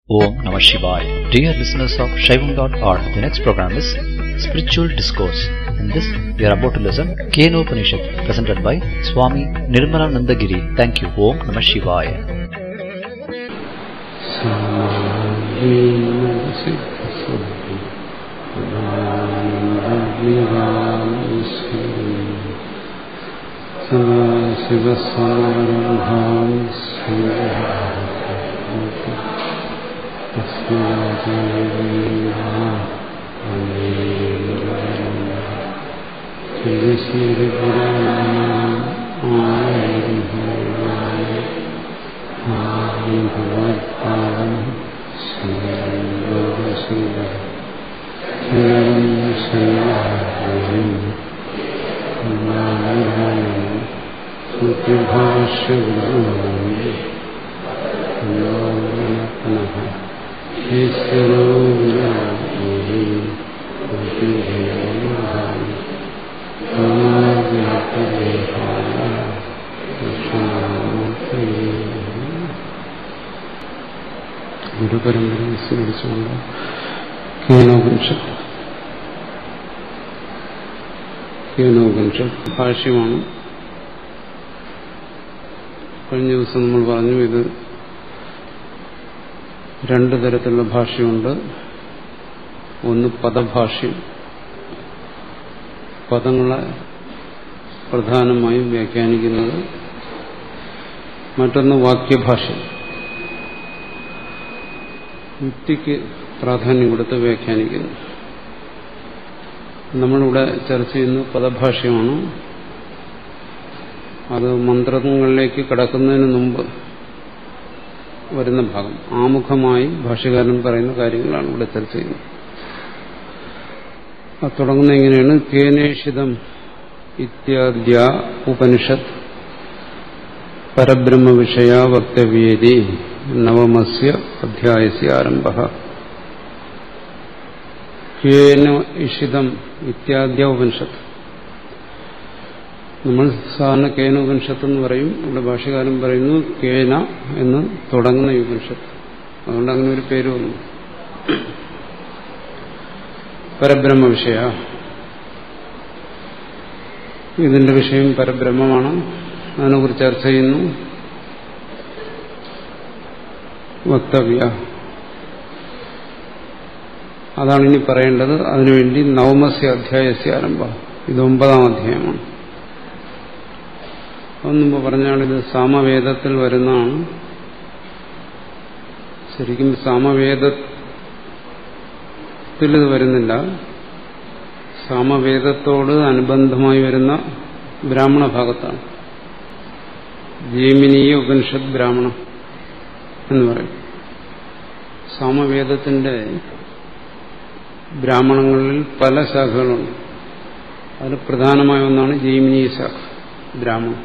Om Namah Shivaya. Dear listeners of Shaivam.org, the next program is Spiritual Discourse. In this, we are about to listen Keno Upanishad, presented by Swami Nirmalananda Giri. Thank you. Om Namah Shivaya. ശിവസമാരംഭാം ഭഗവത്പാദം ഗുരുപരമ്പരയെ സ്വീകരിച്ചുകൊണ്ട് കേനോപനിഷത്ത് കേനോപനിഷത്ത് ഭാഷ്യമാണ് കഴിഞ്ഞ ദിവസം നമ്മൾ പറഞ്ഞു ഇത് രണ്ട് തരത്തിലുള്ള ഭാഷ്യമുണ്ട് ഒന്ന് പദഭാഷ്യം പദങ്ങളെ പ്രധാനമായും വ്യാഖ്യാനിക്കുന്നത് മറ്റൊന്ന് വാക്യഭാഷ്യം യുക്തിക്ക് പ്രാധാന്യം കൊടുത്ത് വ്യാഖ്യാനിക്കുന്നു നമ്മളിവിടെ ചർച്ച ചെയ്യുന്ന പദഭാഷ്യമാണ് അത് മന്ത്രങ്ങളിലേക്ക് കടക്കുന്നതിന് മുമ്പ് വരുന്ന ഭാഗം ആമുഖമായി ഭാഷ്യകാരൻ പറയുന്ന കാര്യങ്ങളാണ് ഇവിടെ ചർച്ച ചെയ്യുന്നത് അത് തുടങ്ങുന്ന എങ്ങനെയാണ് കേനേഷിതം ഇത്യാദ്യ ഉപനിഷത്ത് പരബ്രഹ്മ വിഷയ വക്തവ്യേദി നവമസ്യ അധ്യായസ്യ ആരംഭ കേന ഇഷിതം ഇത്യാദ്യ ഉപനിഷത്ത് നമ്മൾ സാധാരണ കേന ഉപനിഷത്ത് എന്ന് പറയും ഇവിടെ ഭാഷകാരൻ പറയുന്നു കേന എന്ന് തുടങ്ങുന്ന ഈ ഉപനിഷത്ത് അതുകൊണ്ട് അങ്ങനെ ഒരു പേര് വന്നു പരബ്രഹ്മ വിഷയ ഇതിന്റെ വിഷയം പരബ്രഹ്മമാണ് അതിനെക്കുറിച്ച് ചർച്ച ചെയ്യുന്നു വക്തവ്യ അതാണ് ഇനി പറയേണ്ടത് അതിനുവേണ്ടി നവമസ്യ അധ്യായസ്യ ആരംഭ ഇത് ഒമ്പതാം അധ്യായമാണ് ഒന്നുമ്പ് പറഞ്ഞാണിത് സാമവേദത്തിൽ വരുന്നതാണ് ശരിക്കും സാമവേദത്തിൽ ഇത് വരുന്നില്ല സാമവേദത്തോട് അനുബന്ധമായി വരുന്ന ബ്രാഹ്മണ ഭാഗത്താണ് ജൈമിനീയ ഉപനിഷത്ത് ബ്രാഹ്മണം എന്ന് പറയും സാമവേദത്തിന്റെ ബ്രാഹ്മണങ്ങളിൽ പല ശാഖകളുണ്ട് അതിൽ പ്രധാനമായ ഒന്നാണ് ജൈമിനീയ ശാഖ ബ്രാഹ്മണം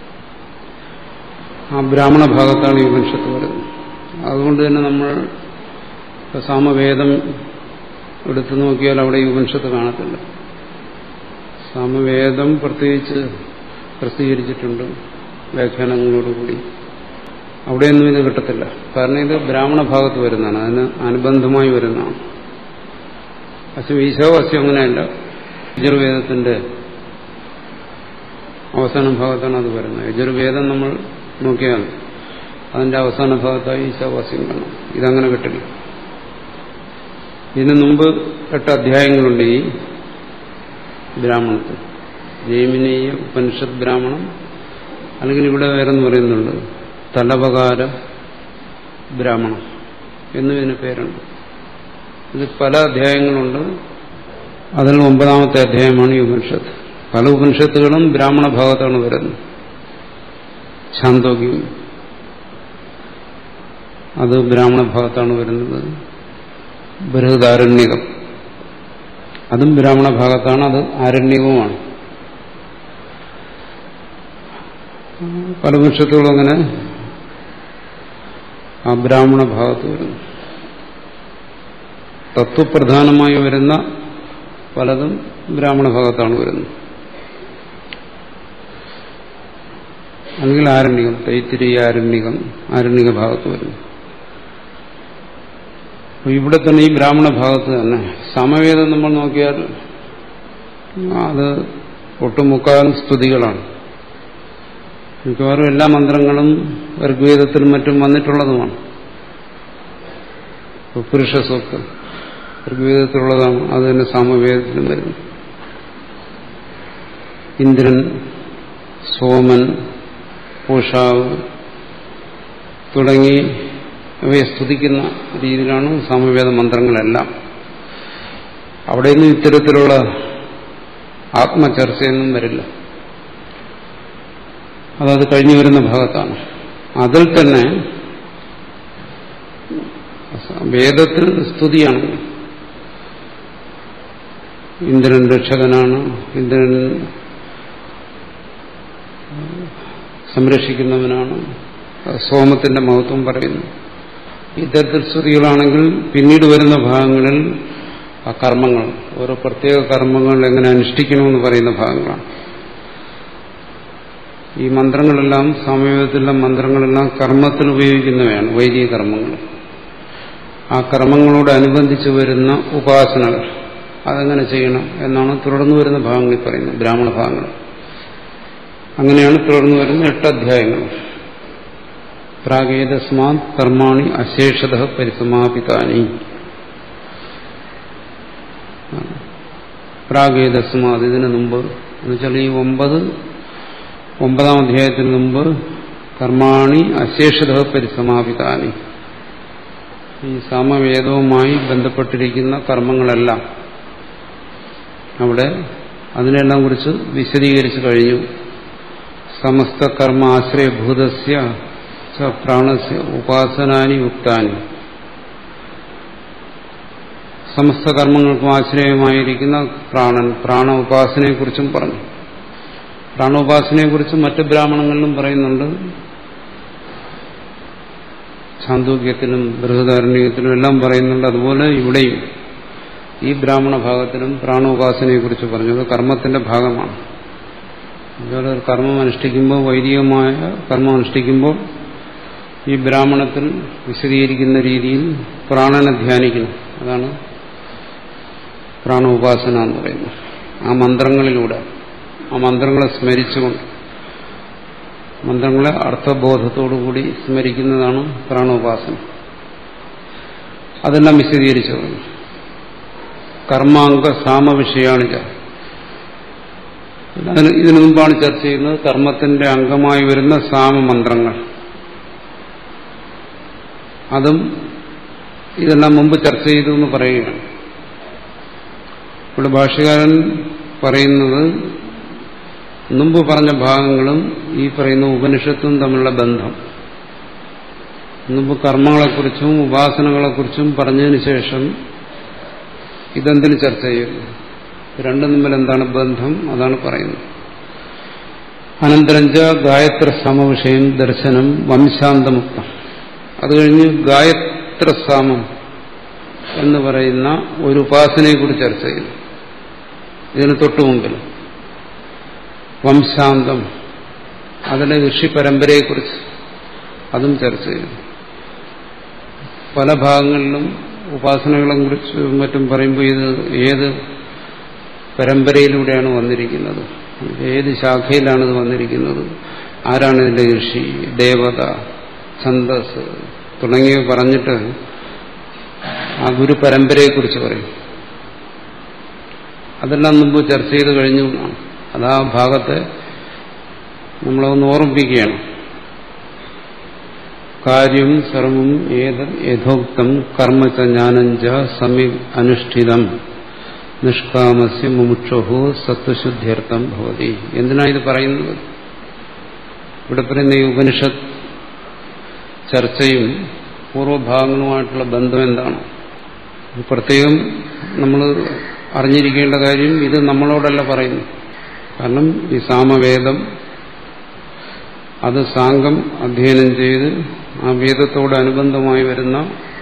ആ ബ്രാഹ്മണ ഭാഗത്താണ് ഈ ഉപനിഷത്ത് വരുന്നത് അതുകൊണ്ട് തന്നെ നമ്മൾ സാമവേദം എടുത്തു നോക്കിയാൽ അവിടെ ഈ ഉപനിഷത്ത് കാണത്തില്ല സാമവേദം പ്രത്യേകിച്ച് പ്രസിദ്ധീകരിച്ചിട്ടുണ്ട് വ്യാഖ്യാനങ്ങളോടുകൂടി അവിടെയൊന്നും ഇത് കിട്ടത്തില്ല കാരണം ഇത് ബ്രാഹ്മണ ഭാഗത്ത് വരുന്നതാണ് അതിന് അനുബന്ധമായി വരുന്നതാണ് അശ്വം ഈശാവാസ്യം അങ്ങനെയല്ല യജുർവേദത്തിന്റെ അവസാന ഭാഗത്താണ് അത് വരുന്നത് യജുർവേദം നമ്മൾ നോക്കിയാൽ അതിന്റെ അവസാന ഭാഗത്തായി ഈശാവാസ്യം കാണാം ഇതങ്ങനെ കിട്ടില്ല ഇതിനു മുമ്പ് എട്ട് അധ്യായങ്ങളുണ്ട് ഈ ബ്രാഹ്മണത്തിൽ ജൈമിനീയ ഉപനിഷത്ത് ബ്രാഹ്മണം അല്ലെങ്കിൽ ഇവിടെ വേറെന്ന് പറയുന്നുണ്ട് തലവകാര ബ്രാഹ്മണം എന്നുവിന് പേരുണ്ട് ഇത് പല അധ്യായങ്ങളുണ്ട് അതിൽ ഒമ്പതാമത്തെ അധ്യായമാണ് ഈ ഉപനിഷത്ത് പല ഉപനിഷത്തുകളും ബ്രാഹ്മണ ഭാഗത്താണ് വരുന്നത് ശാന്തോഗ്യം അത് ബ്രാഹ്മണ ഭാഗത്താണ് വരുന്നത് ബൃഹദാരണ്യകം അതും ബ്രാഹ്മണ ഭാഗത്താണ് അത് ആരണ്യകവുമാണ് പല വൃക്ഷത്തുകളും അങ്ങനെ ആ ബ്രാഹ്മണ ഭാഗത്ത് വരുന്നു തത്വപ്രധാനമായി വരുന്ന പലതും ബ്രാഹ്മണ ഭാഗത്താണ് വരുന്നത് അല്ലെങ്കിൽ ആരണ്യകം തൈത്തിരി ആരണ്യകം ആരണ്യക ഭാഗത്ത് വരുന്നു അപ്പൊ ഇവിടെ തന്നെ ഈ ബ്രാഹ്മണ ഭാഗത്ത് തന്നെ സമവേദം നമ്മൾ നോക്കിയാൽ അത് ഒട്ടുമുക്കാലും സ്തുതികളാണ് മിക്കവാറും എല്ലാ മന്ത്രങ്ങളും ഋഗ്വേദത്തിലും മറ്റും വന്നിട്ടുള്ളതുമാണ് പുരുഷ സ്വത്ത് ഋഗ്വേദത്തിലുള്ളതാണ് അത് തന്നെ സാമവേദത്തിലും വരുന്നു ഇന്ദ്രൻ സോമൻ പൂഷാവ് തുടങ്ങി അവയെ സ്തുതിക്കുന്ന രീതിയിലാണ് സാമവേദ മന്ത്രങ്ങളെല്ലാം അവിടെയൊന്നും ഇത്തരത്തിലുള്ള ആത്മചർച്ചയൊന്നും വരില്ല അതത് കഴിഞ്ഞു വരുന്ന ഭാഗത്താണ് അതിൽ തന്നെ വേദത്തിൽ സ്തുതിയാണ് ഇന്ദ്രൻ രക്ഷകനാണ് ഇന്ദ്രൻ സംരക്ഷിക്കുന്നവനാണ് സോമത്തിന്റെ മഹത്വം പറയുന്നു ഇത്തരത്തിൽ സ്തുതികളാണെങ്കിൽ പിന്നീട് വരുന്ന ഭാഗങ്ങളിൽ ആ കർമ്മങ്ങൾ ഓരോ പ്രത്യേക കർമ്മങ്ങൾ എങ്ങനെ അനുഷ്ഠിക്കണമെന്ന് പറയുന്ന ഭാഗങ്ങളാണ് ഈ മന്ത്രങ്ങളെല്ലാം സാമൂഹികത്തിലെ മന്ത്രങ്ങളെല്ലാം കർമ്മത്തിൽ ഉപയോഗിക്കുന്നവയാണ് വൈദിക കർമ്മങ്ങൾ ആ കർമ്മങ്ങളോടനുബന്ധിച്ച് വരുന്ന ഉപാസനകൾ അതെങ്ങനെ ചെയ്യണം എന്നാണ് തുടർന്നു വരുന്ന ഭാഗങ്ങളിൽ പറയുന്നത് ബ്രാഹ്മണ ഭാഗങ്ങൾ അങ്ങനെയാണ് തുടർന്നു വരുന്ന എട്ട് അധ്യായങ്ങൾ പ്രാഗേതസ്മാത് കർമാണി അശേഷത പരിസമാപിതാനി പ്രാഗേതസ്മാത് ഇതിനു മുമ്പ് എന്നുവെച്ചാൽ ഈ ഒമ്പത് ഒമ്പതാം അധ്യായത്തിന് മുമ്പ് കർമാണി അശേഷത പരിസമാപിതാനി ഈ സാമവേദവുമായി ബന്ധപ്പെട്ടിരിക്കുന്ന കർമ്മങ്ങളെല്ലാം അവിടെ അതിനെല്ലാം കുറിച്ച് വിശദീകരിച്ചു കഴിഞ്ഞു സമസ്ത കർമ്മ ആശ്രയഭൂതസ്യ പ്രാണസ്യ ഉപാസനാനി യുക്താനി സമസ്ത കർമ്മങ്ങൾക്കും ആശ്രയമായിരിക്കുന്ന പ്രാണൻ പ്രാണ ഉപാസനയെക്കുറിച്ചും പറഞ്ഞു പ്രാണോപാസനയെക്കുറിച്ച് മറ്റ് ബ്രാഹ്മണങ്ങളിലും പറയുന്നുണ്ട് ചാന്തോക്യത്തിലും ബൃഹദാരണ്യത്തിലും എല്ലാം പറയുന്നുണ്ട് അതുപോലെ ഇവിടെയും ഈ ബ്രാഹ്മണ ഭാഗത്തിലും പ്രാണോപാസനയെക്കുറിച്ച് പറഞ്ഞത് കർമ്മത്തിന്റെ ഭാഗമാണ് അതുപോലെ ഒരു കർമ്മം അനുഷ്ഠിക്കുമ്പോൾ വൈദികമായ കർമ്മം അനുഷ്ഠിക്കുമ്പോൾ ഈ ബ്രാഹ്മണത്തിൽ വിശദീകരിക്കുന്ന രീതിയിൽ പ്രാണനെ ധ്യാനിക്കണം അതാണ് പ്രാണോപാസന എന്ന് പറയുന്നത് ആ മന്ത്രങ്ങളിലൂടെ ആ മന്ത്രങ്ങളെ സ്മരിച്ചുകൊണ്ട് മന്ത്രങ്ങളെ അർത്ഥബോധത്തോടുകൂടി സ്മരിക്കുന്നതാണ് പ്രാണോപാസന അതെല്ലാം വിശദീകരിച്ചു പറഞ്ഞു കർമാംഗ സാമവിഷയാണിത് അതിന് ഇതിനു മുമ്പാണ് ചർച്ച ചെയ്യുന്നത് കർമ്മത്തിന്റെ അംഗമായി വരുന്ന സാമമന്ത്രങ്ങൾ അതും ഇതെല്ലാം മുമ്പ് ചർച്ച ചെയ്തു എന്ന് പറയുകയാണ് ഇവിടെ ഭാഷകാരൻ പറയുന്നത് മുമ്പ് പറഞ്ഞ ഭാഗങ്ങളും ഈ പറയുന്ന ഉപനിഷത്തും തമ്മിലുള്ള ബന്ധം മുമ്പ് കർമ്മങ്ങളെക്കുറിച്ചും ഉപാസനകളെക്കുറിച്ചും പറഞ്ഞതിന് ശേഷം ഇതെന്തിന് ചർച്ച ചെയ്യുന്നു രണ്ടും തമ്മിൽ എന്താണ് ബന്ധം അതാണ് പറയുന്നത് അനന്തരഞ്ച ഗായത്ര സമവിഷയം ദർശനം വംശാന്തമുക്തം അത് കഴിഞ്ഞ് ഗായത്രസാമം എന്ന് പറയുന്ന ഒരു ഉപാസനയെക്കുറിച്ച് ചർച്ച ചെയ്യുന്നു ഇതിന് തൊട്ടു മുമ്പിൽ വംശാന്തം അതിലെ ഋഷി പരമ്പരയെക്കുറിച്ച് അതും ചർച്ച ചെയ്യുന്നു പല ഭാഗങ്ങളിലും ഉപാസനകളെ കുറിച്ച് മറ്റും പറയുമ്പോൾ ഇത് ഏത് പരമ്പരയിലൂടെയാണ് വന്നിരിക്കുന്നത് ഏത് ശാഖയിലാണ് ഇത് വന്നിരിക്കുന്നത് ആരാണ് ഇതിന്റെ ഋഷി ദേവത ഛന്ദസ് തുടങ്ങിയവ പറഞ്ഞിട്ട് ആ ഗുരു പരമ്പരയെക്കുറിച്ച് പറയും അതെല്ലാം മുമ്പ് ചർച്ച ചെയ്ത് കഴിഞ്ഞു എന്നാണ് അത് ആ ഭാഗത്തെ നമ്മളൊന്ന് ഓർമ്മിപ്പിക്കുകയാണ് കാര്യം സർവം ഏത് യഥോക്തം കർമ്മച്ച ജ്ഞാനഞ്ച സമി അനുഷ്ഠിതം നിഷ്കാമസ്യ മുമുക്ഷുഹു സത്വശുദ്ധ്യർത്ഥം ഭവതി എന്തിനാണ് ഇത് പറയുന്നത് ഇവിടെ പറയുന്ന ഈ ഉപനിഷത്ത് ചർച്ചയും പൂർവ്വഭാഗങ്ങളുമായിട്ടുള്ള ബന്ധം എന്താണ് പ്രത്യേകം നമ്മൾ അറിഞ്ഞിരിക്കേണ്ട കാര്യം ഇത് നമ്മളോടല്ല പറയുന്നു കാരണം ഈ സാമവേദം അത് സാങ്കം അധ്യയനം ചെയ്ത് ആ വേദത്തോടനുബന്ധമായി വരുന്ന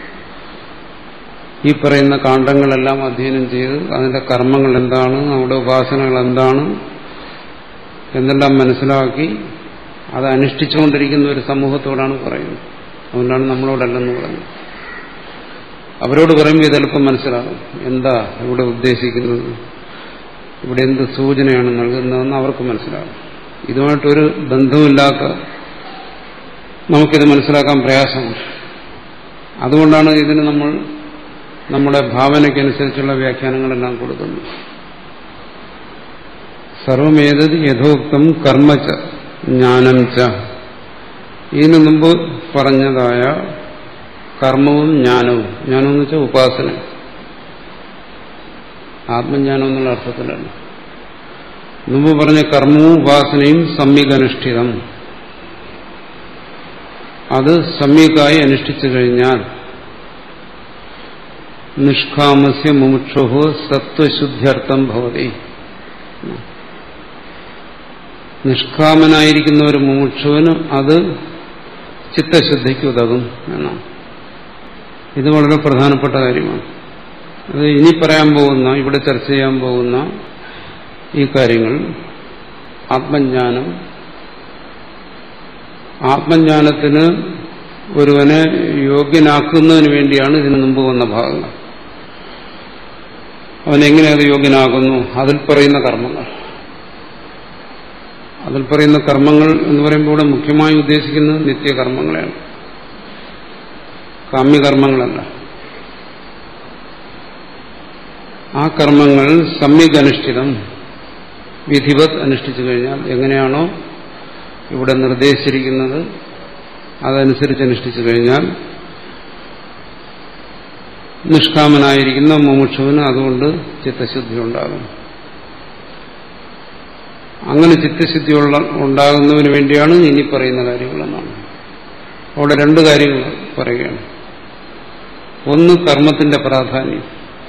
ഈ പറയുന്ന കാണ്ഡങ്ങളെല്ലാം അധ്യയനം ചെയ്ത് അതിന്റെ കർമ്മങ്ങൾ എന്താണ് അവിടെ ഉപാസനകൾ എന്താണ് എന്നെല്ലാം മനസ്സിലാക്കി അത് അനുഷ്ഠിച്ചുകൊണ്ടിരിക്കുന്ന ഒരു സമൂഹത്തോടാണ് പറയുന്നത് അതുകൊണ്ടാണ് നമ്മളോടല്ലെന്ന് പറയുന്നത് അവരോട് പറയുമ്പോൾ ഇതെളുപ്പം മനസ്സിലാകും എന്താ ഇവിടെ ഉദ്ദേശിക്കുന്നത് ഇവിടെ എന്ത് സൂചനയാണ് നൽകുന്നതെന്ന് അവർക്ക് മനസ്സിലാകും ഇതുമായിട്ടൊരു ബന്ധവുമില്ലാത്ത നമുക്കിത് മനസ്സിലാക്കാൻ പ്രയാസമുണ്ട് അതുകൊണ്ടാണ് ഇതിന് നമ്മൾ നമ്മുടെ ഭാവനയ്ക്കനുസരിച്ചുള്ള വ്യാഖ്യാനങ്ങളെല്ലാം കൊടുക്കുന്നത് സർവമേതത് യഥോക്തം കർമ്മച്ച ജ്ഞാനം ച ഇതിനു മുമ്പ് പറഞ്ഞതായ കർമ്മവും ജ്ഞാനവും ജ്ഞാനം എന്ന് വെച്ചാൽ ഉപാസന ആത്മജ്ഞാനം എന്നുള്ള അർത്ഥത്തിലല്ല മുമ്പ് പറഞ്ഞ കർമ്മവും ഉപാസനയും സമ്യകനുഷ്ഠിതം അത് സമ്യക്കായി അനുഷ്ഠിച്ചു കഴിഞ്ഞാൽ നിഷ്കാമസ്യ മുമുക്ഷു സത്വശുദ്ധ്യർത്ഥം ഭവതി നിഷ്കാമനായിരിക്കുന്ന ഒരു മുമുക്ഷുവിന് അത് ചിത്തശുദ്ധിക്ക് ഉതകും എന്നാണ് ഇത് വളരെ പ്രധാനപ്പെട്ട കാര്യമാണ് അത് ഇനി പറയാൻ പോകുന്ന ഇവിടെ ചർച്ച ചെയ്യാൻ പോകുന്ന ഈ കാര്യങ്ങൾ ആത്മജ്ഞാനം ആത്മജ്ഞാനത്തിന് ഒരുവനെ യോഗ്യനാക്കുന്നതിന് വേണ്ടിയാണ് ഇതിനു മുമ്പ് വന്ന ഭാഗങ്ങൾ അവനെങ്ങനെ അത് യോഗ്യനാകുന്നു അതിൽ പറയുന്ന കർമ്മങ്ങൾ അതിൽ പറയുന്ന കർമ്മങ്ങൾ എന്ന് പറയുമ്പോൾ ഇവിടെ മുഖ്യമായി ഉദ്ദേശിക്കുന്നത് നിത്യകർമ്മങ്ങളെയാണ് കാമ്യകർമ്മങ്ങളല്ല ആ കർമ്മങ്ങൾ സമ്യക് അനുഷ്ഠിതം വിധിവത് അനുഷ്ഠിച്ചു കഴിഞ്ഞാൽ എങ്ങനെയാണോ ഇവിടെ നിർദ്ദേശിച്ചിരിക്കുന്നത് അതനുസരിച്ച് അനുഷ്ഠിച്ചു കഴിഞ്ഞാൽ നിഷ്കാമനായിരിക്കുന്ന മുമുക്ഷുവിന് അതുകൊണ്ട് ചിത്തശുദ്ധി ഉണ്ടാകും അങ്ങനെ ചിത്തശുദ്ധി ഉണ്ടാകുന്നതിന് വേണ്ടിയാണ് ഇനി പറയുന്ന കാര്യങ്ങളെന്നാണ് അവിടെ രണ്ട് കാര്യങ്ങൾ പറയുകയാണ് ഒന്ന് കർമ്മത്തിന്റെ പ്രാധാന്യം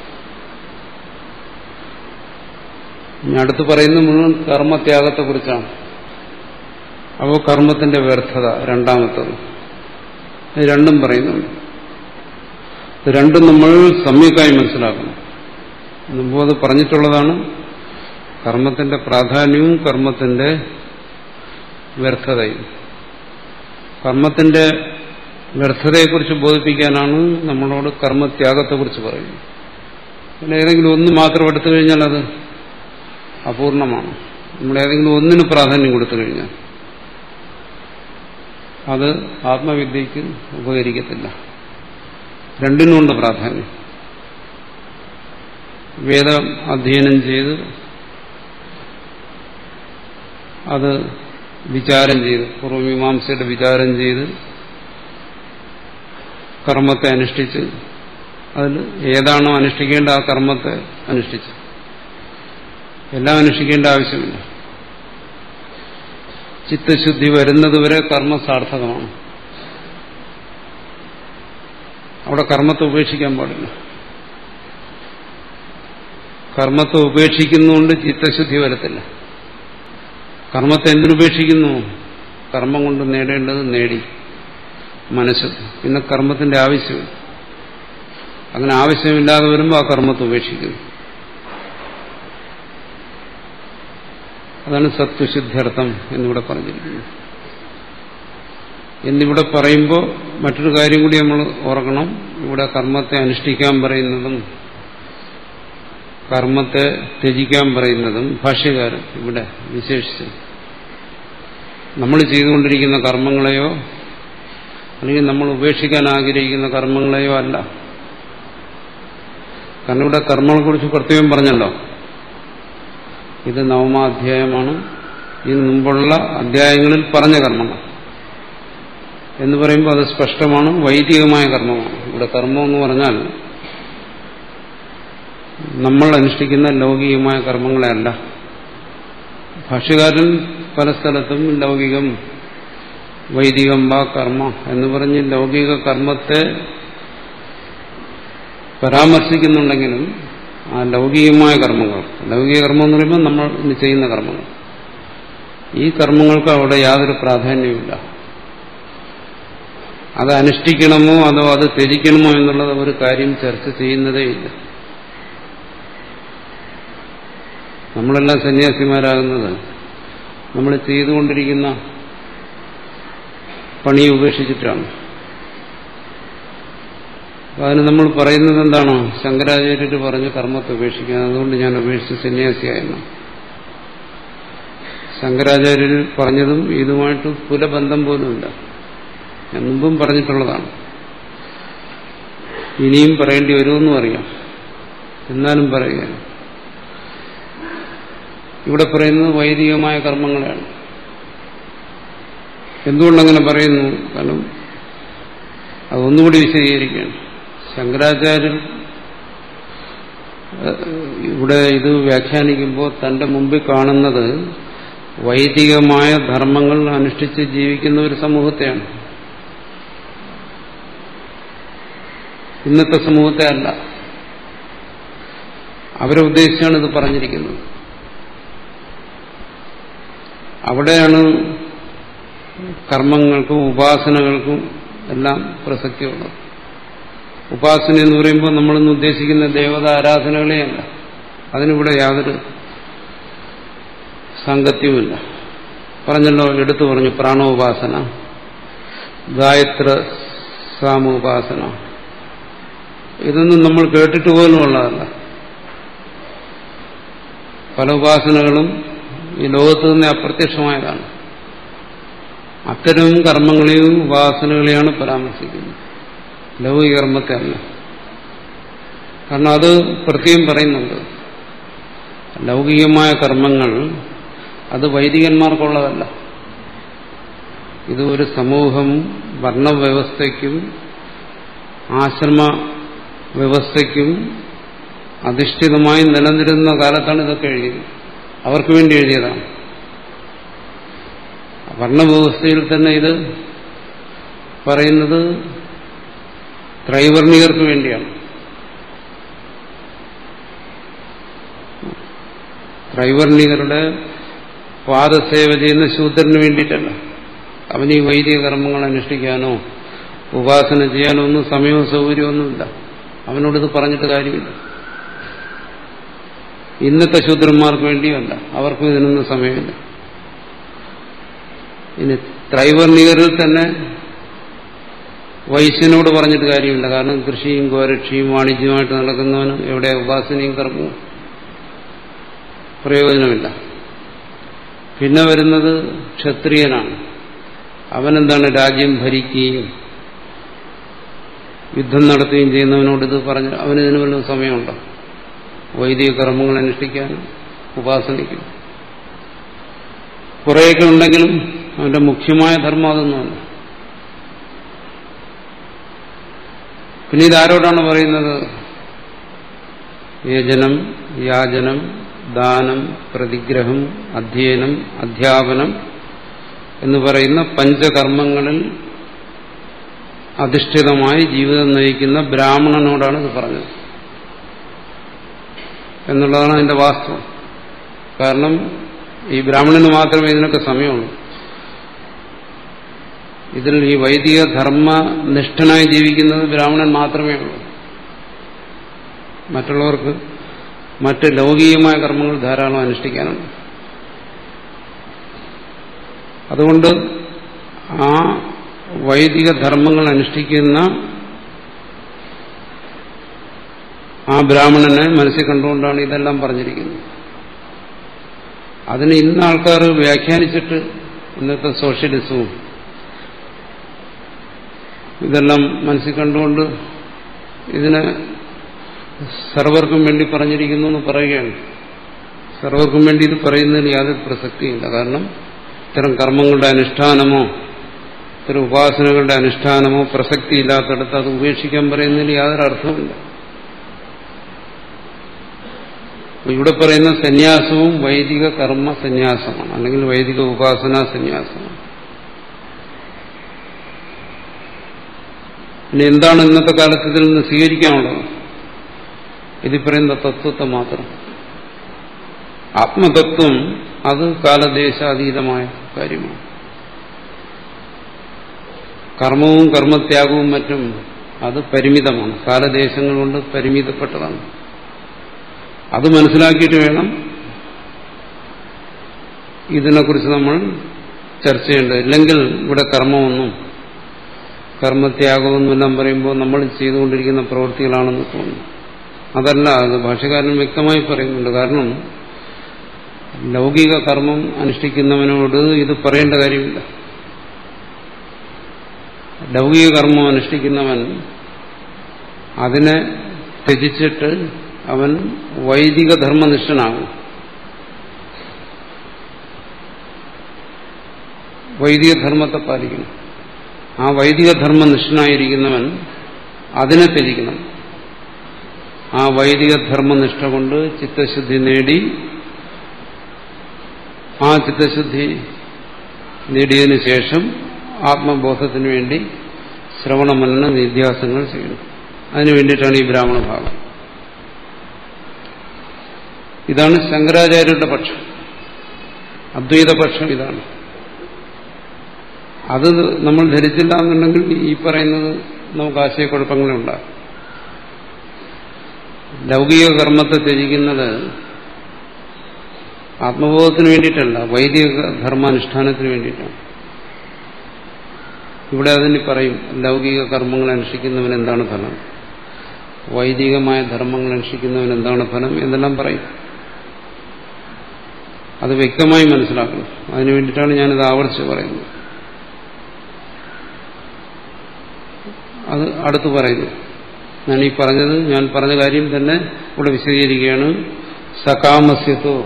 ഇനി അടുത്ത് പറയുന്ന മുഴുവൻ കർമ്മത്യാഗത്തെക്കുറിച്ചാണ് അപ്പോൾ കർമ്മത്തിന്റെ വ്യർത്ഥത രണ്ടാമത്തത് ഇത് രണ്ടും പറയുന്നുണ്ട് ഇത് രണ്ടും നമ്മൾ സമ്യക്കായി മനസ്സിലാക്കണം മുമ്പ് അത് പറഞ്ഞിട്ടുള്ളതാണ് കർമ്മത്തിന്റെ പ്രാധാന്യവും കർമ്മത്തിന്റെ വ്യർത്ഥതയും കർമ്മത്തിന്റെ വ്യർത്ഥതയെക്കുറിച്ച് ബോധിപ്പിക്കാനാണ് നമ്മളോട് കർമ്മത്യാഗത്തെക്കുറിച്ച് പറയുന്നത് പിന്നെ ഏതെങ്കിലും ഒന്ന് മാത്രം എടുത്തു കഴിഞ്ഞാൽ അത് അപൂർണമാണ് നമ്മൾ ഏതെങ്കിലും ഒന്നിന് പ്രാധാന്യം കൊടുത്തു കഴിഞ്ഞാൽ അത് ആത്മവിദ്യക്ക് ഉപകരിക്കത്തില്ല രണ്ടിനുമുണ്ട് പ്രാധാന്യം വേദം അധ്യയനം ചെയ്ത് അത് വിചാരം ചെയ്ത് പൂർവമീമാംസയുടെ വിചാരം ചെയ്ത് കർമ്മത്തെ അനുഷ്ഠിച്ച് അതിൽ ഏതാണോ അനുഷ്ഠിക്കേണ്ട ആ കർമ്മത്തെ അനുഷ്ഠിച്ച് എല്ലാം അനുഷ്ഠിക്കേണ്ട ആവശ്യമില്ല ചിത്തശുദ്ധി വരുന്നതുവരെ കർമ്മ സാർത്ഥകമാണ് അവിടെ കർമ്മത്തെ ഉപേക്ഷിക്കാൻ പാടില്ല കർമ്മത്തെ ഉപേക്ഷിക്കുന്നതുകൊണ്ട് ചിത്തശുദ്ധി വരത്തില്ല കർമ്മത്തെ എന്തിനുപേക്ഷിക്കുന്നു കർമ്മം കൊണ്ട് നേടേണ്ടത് നേടി മനസ്സ് പിന്നെ കർമ്മത്തിന്റെ ആവശ്യമില്ല അങ്ങനെ ആവശ്യമില്ലാതെ വരുമ്പോൾ ആ കർമ്മത്തെ ഉപേക്ഷിക്കുന്നു അതാണ് സത്വശുദ്ധ്യർത്ഥം എന്നിവിടെ പറഞ്ഞിരിക്കുന്നത് എന്നിവിടെ പറയുമ്പോൾ മറ്റൊരു കാര്യം കൂടി നമ്മൾ ഓർക്കണം ഇവിടെ കർമ്മത്തെ അനുഷ്ഠിക്കാൻ പറയുന്നതും കർമ്മത്തെ ത്യജിക്കാൻ പറയുന്നതും ഭാഷ്യകാരൻ ഇവിടെ വിശേഷിച്ച് നമ്മൾ ചെയ്തുകൊണ്ടിരിക്കുന്ന കർമ്മങ്ങളെയോ അല്ലെങ്കിൽ നമ്മൾ ഉപേക്ഷിക്കാൻ ആഗ്രഹിക്കുന്ന കർമ്മങ്ങളെയോ അല്ല കാരണം ഇവിടെ കർമ്മങ്ങളെക്കുറിച്ച് പ്രത്യേകം പറഞ്ഞല്ലോ ഇത് നവമാധ്യായമാണ് ഇതിനു മുമ്പുള്ള അധ്യായങ്ങളിൽ പറഞ്ഞ കർമ്മങ്ങൾ എന്ന് പറയുമ്പോൾ അത് സ്പഷ്ടമാണ് വൈദികമായ കർമ്മമാണ് ഇവിടെ കർമ്മം എന്ന് പറഞ്ഞാൽ നമ്മൾ അനുഷ്ഠിക്കുന്ന ലൗകികമായ കർമ്മങ്ങളെ അല്ല ഭാഷ്യകാരൻ പല സ്ഥലത്തും ലൗകികം വൈദികം വാ കർമ്മ എന്ന് പറഞ്ഞ് ലൗകിക കർമ്മത്തെ പരാമർശിക്കുന്നുണ്ടെങ്കിലും ആ ലൗകികമായ കർമ്മങ്ങൾ ലൗകിക കർമ്മം എന്ന് പറയുമ്പോൾ നമ്മൾ ഇന്ന് ചെയ്യുന്ന കർമ്മങ്ങൾ ഈ കർമ്മങ്ങൾക്ക് അവിടെ യാതൊരു പ്രാധാന്യമില്ല അത് അനുഷ്ഠിക്കണമോ അതോ അത് ത്യജിക്കണമോ എന്നുള്ളത് ഒരു കാര്യം ചർച്ച ചെയ്യുന്നതേയില്ല നമ്മളെല്ലാം സന്യാസിമാരാകുന്നത് നമ്മൾ ചെയ്തുകൊണ്ടിരിക്കുന്ന പണി ഉപേക്ഷിച്ചിട്ടാണ് അതിന് നമ്മൾ പറയുന്നത് എന്താണോ ശങ്കരാചാര്യർ പറഞ്ഞു കർമ്മത്തെ ഉപേക്ഷിക്കാൻ അതുകൊണ്ട് ഞാൻ ഉപേക്ഷിച്ച് സന്യാസിയായെന്ന് ശങ്കരാചാര്യർ പറഞ്ഞതും ഇതുമായിട്ട് കുലബന്ധം പോലുമില്ല ഞാൻ മുമ്പും പറഞ്ഞിട്ടുള്ളതാണ് ഇനിയും പറയേണ്ടി വരുമെന്നും അറിയാം എന്നാലും പറയുകയാണ് ഇവിടെ പറയുന്നത് വൈദികമായ കർമ്മങ്ങളെയാണ് എന്തുകൊണ്ടങ്ങനെ പറയുന്നു കാരണം അതൊന്നുകൂടി വിശദീകരിക്കുകയാണ് ശങ്കരാചാര്യർ ഇവിടെ ഇത് വ്യാഖ്യാനിക്കുമ്പോൾ തന്റെ മുമ്പിൽ കാണുന്നത് വൈദികമായ ധർമ്മങ്ങൾ അനുഷ്ഠിച്ച് ജീവിക്കുന്ന ഒരു സമൂഹത്തെയാണ് ഇന്നത്തെ സമൂഹത്തെ അല്ല അവരെ ഉദ്ദേശിച്ചാണ് ഇത് പറഞ്ഞിരിക്കുന്നത് അവിടെയാണ് കർമ്മങ്ങൾക്കും ഉപാസനകൾക്കും എല്ലാം പ്രസക്തിയുള്ളത് ഉപാസന എന്ന് പറയുമ്പോൾ നമ്മളിന്ന് ഉദ്ദേശിക്കുന്ന ദേവത ആരാധനകളെയല്ല അതിനിവിടെ യാതൊരു സാങ്കത്യവുമില്ല പറഞ്ഞല്ലോ എടുത്തു പറഞ്ഞു പ്രാണോപാസന ഗായത്ര സാമോപാസന ഇതൊന്നും നമ്മൾ കേട്ടിട്ട് പോലും ഉള്ളതല്ല പല ഉപാസനകളും ഈ ലോകത്ത് നിന്ന് അപ്രത്യക്ഷമായതാണ് അത്തരം കർമ്മങ്ങളെയും ഉപാസനകളെയാണ് പരാമർശിക്കുന്നത് ലൗകിക കർമ്മത്തെ അല്ല കാരണം അത് പ്രത്യേകം പറയുന്നുണ്ട് ലൗകികമായ കർമ്മങ്ങൾ അത് വൈദികന്മാർക്കുള്ളതല്ല ഇത് ഒരു സമൂഹം വർണ്ണവ്യവസ്ഥയ്ക്കും ആശ്രമ വ്യവസ്ഥയ്ക്കും അധിഷ്ഠിതമായി നിലനിരുന്ന കാലത്താണ് ഇതൊക്കെ എഴുതിയത് അവർക്ക് വേണ്ടി എഴുതിയതാണ് വർണ്ണവ്യവസ്ഥയിൽ തന്നെ ഇത് പറയുന്നത് ത്രൈവർണികർക്ക് വേണ്ടിയാണ് ത്രൈവർണികരുടെ പാദസേവ ചെയ്യുന്ന ശൂദ്രന് വേണ്ടിയിട്ടല്ല അവന് ഈ വൈദിക കർമ്മങ്ങൾ അനുഷ്ഠിക്കാനോ ഉപാസന ചെയ്യാനോ ഒന്നും സമയവും സൗകര്യമൊന്നുമില്ല അവനോടിത് പറഞ്ഞിട്ട് കാര്യമില്ല ഇന്നത്തെ ശൂദ്രന്മാർക്ക് വേണ്ടിയല്ല അവർക്കും ഇതിനൊന്നും സമയമില്ല ഇനി ത്രൈവർണികരിൽ തന്നെ വൈശ്യനോട് പറഞ്ഞിട്ട് കാര്യമില്ല കാരണം കൃഷിയും ഗോരക്ഷയും വാണിജ്യമായിട്ട് നടക്കുന്നവന് എവിടെ ഉപാസനയും കർമ്മവും പ്രയോജനമില്ല പിന്നെ വരുന്നത് ക്ഷത്രിയനാണ് അവനെന്താണ് രാജ്യം ഭരിക്കുകയും യുദ്ധം നടത്തുകയും ചെയ്യുന്നവനോട് ഇത് പറഞ്ഞ് അവന് ഇതിന് വല്ല സമയമുണ്ടോ വൈദിക കർമ്മങ്ങൾ അനുഷ്ഠിക്കാനും ഉപാസനയ്ക്കും കുറേയൊക്കെ ഉണ്ടെങ്കിലും അവന്റെ മുഖ്യമായ ധർമ്മം അതൊന്നുമല്ല പിന്നെ ഇതാരോടാണ് പറയുന്നത് യജനം യാചനം ദാനം പ്രതിഗ്രഹം അധ്യയനം അധ്യാപനം എന്ന് പറയുന്ന പഞ്ചകർമ്മങ്ങളിൽ അധിഷ്ഠിതമായി ജീവിതം നയിക്കുന്ന ബ്രാഹ്മണനോടാണ് ഇത് പറഞ്ഞത് എന്നുള്ളതാണ് അതിന്റെ വാസ്തവം കാരണം ഈ ബ്രാഹ്മണന് മാത്രമേ ഇതിനൊക്കെ സമയമുള്ളൂ ഇതിൽ ഈ വൈദിക ധർമ്മ നിഷ്ഠനായി ജീവിക്കുന്നത് ബ്രാഹ്മണൻ മാത്രമേ ഉള്ളൂ മറ്റുള്ളവർക്ക് മറ്റ് ലൗകികമായ കർമ്മങ്ങൾ ധാരാളം അനുഷ്ഠിക്കാനുണ്ട് അതുകൊണ്ട് ആ വൈദിക ധർമ്മങ്ങൾ അനുഷ്ഠിക്കുന്ന ആ ബ്രാഹ്മണനെ മനസ്സിൽ കണ്ടുകൊണ്ടാണ് ഇതെല്ലാം പറഞ്ഞിരിക്കുന്നത് അതിന് ഇന്ന് ആൾക്കാർ വ്യാഖ്യാനിച്ചിട്ട് ഇന്നത്തെ സോഷ്യലിസവും ഇതെല്ലാം മനസ്സിൽ കണ്ടുകൊണ്ട് ഇതിനെ സർവർക്കും വേണ്ടി പറഞ്ഞിരിക്കുന്നു എന്ന് പറയുകയാണ് സർവർക്കും വേണ്ടി ഇത് പറയുന്നതിന് യാതൊരു പ്രസക്തിയില്ല കാരണം ഇത്തരം കർമ്മങ്ങളുടെ അനുഷ്ഠാനമോ ഇത്തരം ഉപാസനകളുടെ അനുഷ്ഠാനമോ പ്രസക്തിയില്ലാത്തടത്ത് അത് ഉപേക്ഷിക്കാൻ പറയുന്നതിന് യാതൊരു അർത്ഥവുമില്ല ഇവിടെ പറയുന്ന സന്യാസവും വൈദിക കർമ്മ സന്യാസമാണ് അല്ലെങ്കിൽ വൈദിക ഉപാസനാ സന്യാസമാണ് പിന്നെ എന്താണ് ഇന്നത്തെ കാലത്ത് ഇതിൽ നിന്ന് സ്വീകരിക്കാനുള്ളത് ഇതിൽ പറയുന്ന തത്വത്തെ മാത്രം ആത്മതത്വം അത് കാലദേശാതീതമായ കാര്യമാണ് കർമ്മവും കർമ്മത്യാഗവും മറ്റും അത് പരിമിതമാണ് കാലദേശങ്ങൾ കൊണ്ട് പരിമിതപ്പെട്ടതാണ് അത് മനസ്സിലാക്കിയിട്ട് വേണം ഇതിനെക്കുറിച്ച് നമ്മൾ ചർച്ച ചെയ്യേണ്ടത് ഇല്ലെങ്കിൽ ഇവിടെ കർമ്മമൊന്നും കർമ്മത്യാഗമെന്നെല്ലാം പറയുമ്പോൾ നമ്മൾ ചെയ്തുകൊണ്ടിരിക്കുന്ന പ്രവൃത്തികളാണെന്ന് തോന്നുന്നു അതല്ല അത് ഭാഷകാരൻ വ്യക്തമായി പറയുന്നുണ്ട് കാരണം ലൗകിക കർമ്മം അനുഷ്ഠിക്കുന്നവനോട് ഇത് പറയേണ്ട കാര്യമില്ല ലൗകിക കർമ്മം അനുഷ്ഠിക്കുന്നവൻ അതിനെ ത്യജിച്ചിട്ട് അവൻ വൈദിക ധർമ്മനിഷ്ഠനാകും വൈദിക ധർമ്മത്തെ പാലിക്കണം ആ വൈദിക ധർമ്മനിഷ്ഠനായിരിക്കുന്നവൻ അതിനെ ത്യജിക്കണം ആ വൈദിക ധർമ്മനിഷ്ഠ കൊണ്ട് ചിത്തശുദ്ധി നേടി ആ ചിത്തശുദ്ധി നേടിയതിനു ശേഷം ആത്മബോധത്തിന് വേണ്ടി ശ്രവണമനന നിധ്യാസങ്ങൾ ചെയ്യണം അതിനു വേണ്ടിയിട്ടാണ് ഈ ബ്രാഹ്മണ ഭാഗം ഇതാണ് ശങ്കരാചാര്യരുടെ പക്ഷം അദ്വൈത പക്ഷം ഇതാണ് അത് നമ്മൾ ധരിച്ചില്ല എന്നുണ്ടെങ്കിൽ ഈ പറയുന്നത് നമുക്ക് ആശയക്കുഴപ്പങ്ങളുണ്ടാകും ലൗകിക കർമ്മത്തെ ത്യജിക്കുന്നത് ആത്മബോധത്തിന് വേണ്ടിയിട്ടല്ല വൈദിക ധർമാനുഷ്ഠാനത്തിന് വേണ്ടിയിട്ടാണ് ഇവിടെ അതിന് പറയും ലൗകിക കർമ്മങ്ങൾ അനുഷ്ഠിക്കുന്നവൻ എന്താണ് ഫലം വൈദികമായ ധർമ്മങ്ങൾ അനുഷ്ഠിക്കുന്നവൻ എന്താണ് ഫലം എന്നെല്ലാം പറയും അത് വ്യക്തമായി മനസ്സിലാക്കണം അതിനു വേണ്ടിയിട്ടാണ് ഞാനിത് ആവർത്തിച്ച് പറയുന്നത് അത് അടുത്ത് പറയുന്നു ഞാൻ ഈ പറഞ്ഞത് ഞാൻ പറഞ്ഞ കാര്യം തന്നെ ഇവിടെ വിശദീകരിക്കുകയാണ് സകാമസ്യത്തോ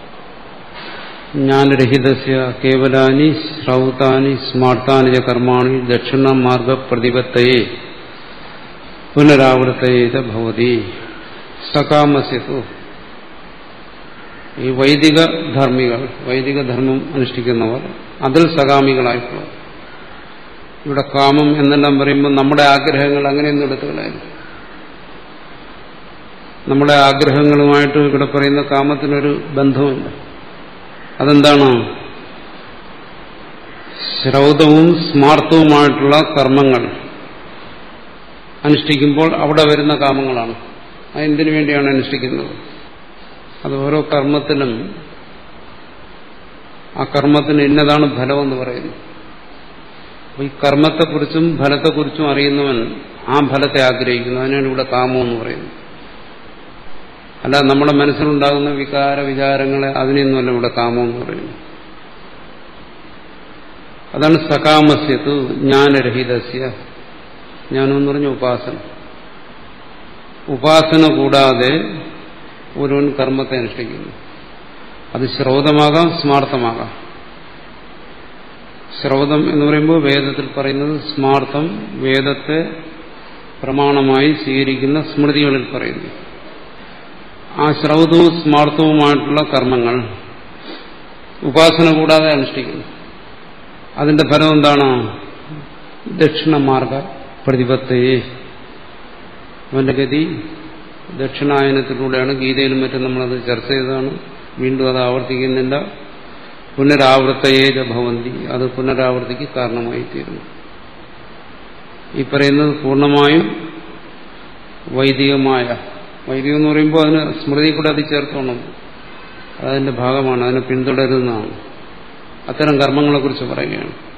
ജ്ഞാനരഹിതസ്യ കേവലാനി ശ്രൗതാനി സ്മാർത്താനി ച കർമാണി ദക്ഷിണമാർഗ പ്രതിപത്തയെ പുനരാവൃത്തയെ ഭവതി സകാമസ്യത്തോ ഈ വൈദിക ധർമ്മികൾ വൈദിക ധർമ്മം അനുഷ്ഠിക്കുന്നവർ അതിൽ സകാമികളായിട്ടുള്ളവർ ഇവിടെ കാമം എന്നെല്ലാം പറയുമ്പോൾ നമ്മുടെ ആഗ്രഹങ്ങൾ അങ്ങനെയൊന്നും എടുത്തുകളായിരുന്നു നമ്മുടെ ആഗ്രഹങ്ങളുമായിട്ട് ഇവിടെ പറയുന്ന കാമത്തിനൊരു ബന്ധവുമില്ല അതെന്താണ് ശ്രൗതവും സ്മാർത്ഥവുമായിട്ടുള്ള കർമ്മങ്ങൾ അനുഷ്ഠിക്കുമ്പോൾ അവിടെ വരുന്ന കാമങ്ങളാണ് അതെന്തിനു വേണ്ടിയാണ് അനുഷ്ഠിക്കുന്നത് അത് ഓരോ കർമ്മത്തിനും ആ കർമ്മത്തിന് ഇന്നതാണ് ഫലമെന്ന് പറയുന്നു അപ്പൊ ഈ കർമ്മത്തെക്കുറിച്ചും ഫലത്തെക്കുറിച്ചും അറിയുന്നവൻ ആ ഫലത്തെ ആഗ്രഹിക്കുന്നു അതിനാണ് ഇവിടെ കാമം എന്ന് പറയുന്നത് അല്ല നമ്മുടെ മനസ്സിലുണ്ടാകുന്ന വികാര വിചാരങ്ങളെ അതിനെയൊന്നുമല്ല ഇവിടെ കാമം എന്ന് പറയുന്നു അതാണ് സകാമസ്യത്തു ജ്ഞാനരഹിതസ്യ ജ്ഞാനമെന്ന് പറഞ്ഞ ഉപാസന ഉപാസന കൂടാതെ ഒരുവൻ കർമ്മത്തെ അനുഷ്ഠിക്കുന്നു അത് ശ്രൗതമാകാം സ്മാർത്ഥമാകാം ശ്രൗതം എന്ന് പറയുമ്പോൾ വേദത്തിൽ പറയുന്നത് സ്മാർത്ഥം വേദത്തെ പ്രമാണമായി സ്വീകരിക്കുന്ന സ്മൃതികളിൽ പറയുന്നു ആ ശ്രൗതവും സ്മാർത്ഥവുമായിട്ടുള്ള കർമ്മങ്ങൾ ഉപാസന കൂടാതെ അനുഷ്ഠിക്കുന്നു അതിന്റെ ഫലം എന്താണ് ദക്ഷിണമാർഗ പ്രതിപത്തയെ അവന്റെ ഗതി ദക്ഷിണായനത്തിലൂടെയാണ് ഗീതയിലും മറ്റും നമ്മളത് ചർച്ച ചെയ്തതാണ് വീണ്ടും അത് ആവർത്തിക്കുന്നില്ല പുനരാവൃത്തയേജ ഭവന്തി അത് പുനരാവൃത്തിക്ക് കാരണമായി തീരുന്നു ഈ പറയുന്നത് പൂർണ്ണമായും വൈദികമായ വൈദികം എന്ന് പറയുമ്പോൾ അതിന് സ്മൃതി കൂടെ അത് ചേർത്തോണം അതതിന്റെ ഭാഗമാണ് അതിനെ പിന്തുടരുന്നതാണ് അത്തരം കർമ്മങ്ങളെക്കുറിച്ച് പറയുകയാണ്